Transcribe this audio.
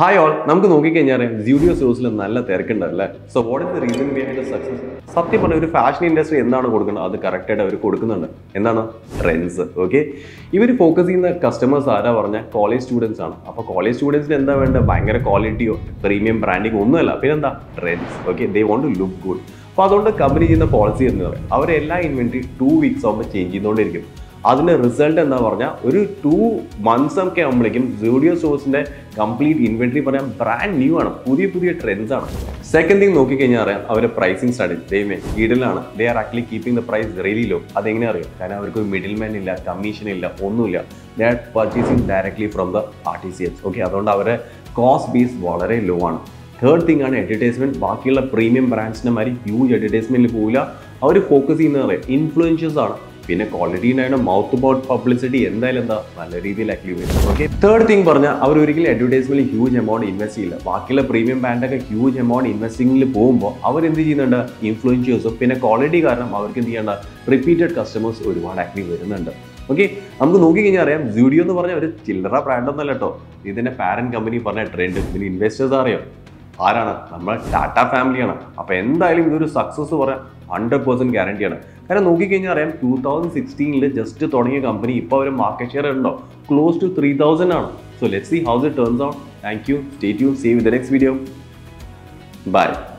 hi all നമുക്ക് നോക്കിക്കഴിഞ്ഞാൽ അറിയാം സ്റ്റുഡിയോ ഷോസിൽ നല്ല തിരക്കുണ്ടല്ലേ so what is the reason behind success സത്യം പറഞ്ഞ ഒരു ഫാഷൻ ഇൻഡസ്ട്രി എന്താണ് കൊടുക്കുന്നത് അത് കറക്റ്റായിട്ട് അവർ കൊടുക്കുന്നുണ്ട് എന്താണ് ട്രെൻഡ്സ് ഓക്കെ ഇവർ ഫോക്കസ് ചെയ്യുന്ന കസ്റ്റമേഴ്സ് ആരാ പറഞ്ഞാൽ കോളേജ് സ്റ്റുഡൻസ് ആണ് അപ്പോൾ കോളേജ് സ്റ്റുഡൻസിന് എന്താ വേണ്ടത് ഭയങ്കര ക്വാളിറ്റിയോ പ്രീമിയം ബ്രാൻഡിങ് ഒന്നുമല്ല പിന്നെന്താ trends okay they want to look good അപ്പോൾ അതുകൊണ്ട് കമ്പനി ചെയ്യുന്ന പോളിസി എന്ന് പറയും അവരെല്ലാ ഇൻവെൻട്രി ടു വീക്സ് ആകുമ്പോൾ ചേഞ്ച് ചെയ്തുകൊണ്ടിരിക്കും അതിന്റെ റിസൾട്ട് എന്താ പറഞ്ഞാൽ ഒരു ടു മന്ത്സ് ഒക്കെ ആകുമ്പോഴേക്കും സൂഡിയോ സ്റ്റോഴ്സിന്റെ കംപ്ലീറ്റ് ഇൻവെന്ററി പറയാൻ ബ്രാൻഡ് ന്യൂ ആണ് പുതിയ പുതിയ ട്രെൻഡ്സ് ആണ് സെക്കൻഡ് തിങ് നോക്കിക്കഴിഞ്ഞാൽ അറിയാം അവരുടെ പ്രൈസിങ് സ്ട്രാറ്റജി ദൈവമേ ഈഡിലാണ് they are actually keeping the price really low അതെങ്ങനെ അറിയാം കാരണം അവർക്ക് മിഡിൽ മാൻ ഇല്ല കമ്മീഷൻ ഇല്ല ഒന്നുമില്ല they are purchasing directly from the artisans okay അതുകൊണ്ട് അവരുടെ കോസ്റ്റ് ബേസ് വളരെ ലോ ആണ് തേർഡ് തിങ് ആണ് അഡ്വർടൈസ്മെന്റ് ബാക്കിയുള്ള പ്രീമിയം ബ്രാൻഡ്സിന്റെ മാതിരി ഹ്യൂജ് അഡ്വർടൈസ്മെന്റിൽ പോവില്ല അവർ ഫോക്കസ് ചെയ്യുന്നത് പറയാം ഇൻഫ്ലുവൻഷ്യസ് ആണ് പിന്നെ ക്വാളിറ്റി ഉണ്ടായിരുന്ന മൗത്ത് ബോട്ട് പബ്ലിസിറ്റി എന്തായാലും എന്താ നല്ല രീതിയിൽ ആക്റ്റീവ് വരും ഓക്കെ തേർഡ് തിങ് പറഞ്ഞാൽ അവർ ഒരിക്കലും അഡ്വർടൈസ്മെന്റിൽ ഹ്യൂജ് എമൗണ്ട് ഇൻവെസ്റ്റ് ചെയ്യില്ല ബാക്കിയുള്ള പ്രീമിയം ബ്രാൻഡൊക്കെ ഹ്യൂജ് എമൗണ്ട് ഇൻവെസ്റ്റിംഗിൽ പോകുമ്പോൾ അവർ എന്ത് ചെയ്യുന്നുണ്ട് ഇൻഫ്ലുവൻഷ്യസും പിന്നെ ക്വാളിറ്റി കാരണം അവർക്ക് എന്ത് ചെയ്യേണ്ട റിപ്പീറ്റഡ് കസ്റ്റമേഴ്സ് ഒരുപാട് ആക്റ്റീവ് വരുന്നുണ്ട് ഓക്കെ നമുക്ക് നോക്കിക്കഴിഞ്ഞാൽ അറിയാം സ്റ്റുഡിയോ എന്ന് പറഞ്ഞാൽ ഒരു ചില്ലറ ബ്രാൻഡ് ഒന്നല്ല കേട്ടോ ഇതിന്റെ പാരന്റ് കമ്പനി പറഞ്ഞ ട്രെൻഡ് ഇതിന് ഇൻവെസ്റ്റേഴ്സ് അറിയാം ആരാണ് നമ്മൾ ടാറ്റ ഫാമിലിയാണ് അപ്പോൾ എന്തായാലും ഇതൊരു സക്സസ് പറയാൻ ഹൺഡ്രഡ് പെർസെൻറ്റ് ഗ്യാരണ്ടിയാണ് കാരണം നോക്കിക്കഴിഞ്ഞാൽ അറിയാം ടൂ തൗസൻഡ് സിക്സ്റ്റീനിൽ ജസ്റ്റ് തുടങ്ങിയ കമ്പനി ഇപ്പോൾ അവർ മാർക്കറ്റ് ഷെയർ ഉണ്ടോ ക്ലോസ് ടു ത്രീ തൗസൻഡ് ആണ് so let see how's it turns out thank you stay tune see with next video by